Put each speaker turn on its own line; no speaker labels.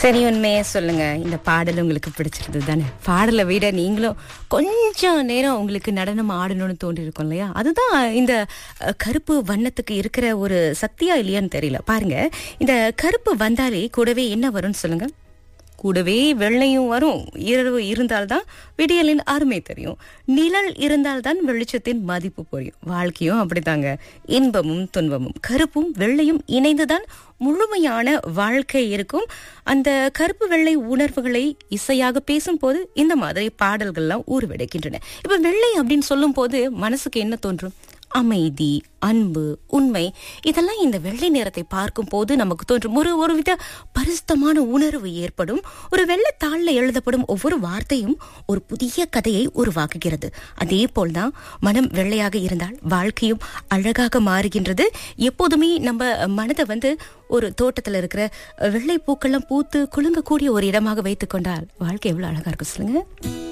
சரி உண்மையே சொல்லுங்க இந்த பாடல் உங்களுக்கு பிடிச்சிருந்தது தானே பாடலை விட நீங்களும் கொஞ்சம் நேரம் உங்களுக்கு நடனம் ஆடணும்னு தோன்றி இருக்கும் இல்லையா அதுதான் இந்த அஹ், கருப்பு வண்ணத்துக்கு இருக்கிற ஒரு சக்தியா இல்லையான்னு தெரியல பாருங்க இந்த கருப்பு வந்தாலே கூடவே என்ன வரும்னு சொல்லுங்க கூடவே வெள்ளையும் வரும் இரவு இருந்தால்தான் விடியலின் அருமை தெரியும் நிழல் இருந்தால்தான் வெளிச்சத்தின் மதிப்பு புரியும் வாழ்க்கையும் அப்படித்தாங்க இன்பமும் துன்பமும் கருப்பும் வெள்ளையும் இணைந்துதான் முழுமையான வாழ்க்கை இருக்கும் அந்த கருப்பு வெள்ளை உணர்வுகளை இசையாக பேசும்போது இந்த மாதிரி பாடல்கள்லாம் ஊர்வெடுக்கின்றன இப்ப வெள்ளை அப்படின்னு சொல்லும் போது மனசுக்கு என்ன தோன்றும் அமைதி அன்பு உண்மை இதெல்லாம் இந்த வெள்ளை நிறத்தை பார்க்கும் போது நமக்கு தோன்றும் ஒரு ஒருவித பரிசுத்தமான உணர்வு ஏற்படும் ஒரு வெள்ளத்தாளில் எழுதப்படும் ஒவ்வொரு வார்த்தையும் ஒரு புதிய கதையை உருவாக்குகிறது அதே போல்தான் மனம் வெள்ளையாக இருந்தால் வாழ்க்கையும் அழகாக மாறுகின்றது எப்போதுமே நம்ம மனதை வந்து ஒரு தோட்டத்துல இருக்கிற வெள்ளை பூக்கள்லாம் பூத்து குலுங்கக்கூடிய ஒரு இடமாக வைத்துக் கொண்டால் வாழ்க்கை எவ்வளவு அழகா இருக்கும் சொல்லுங்க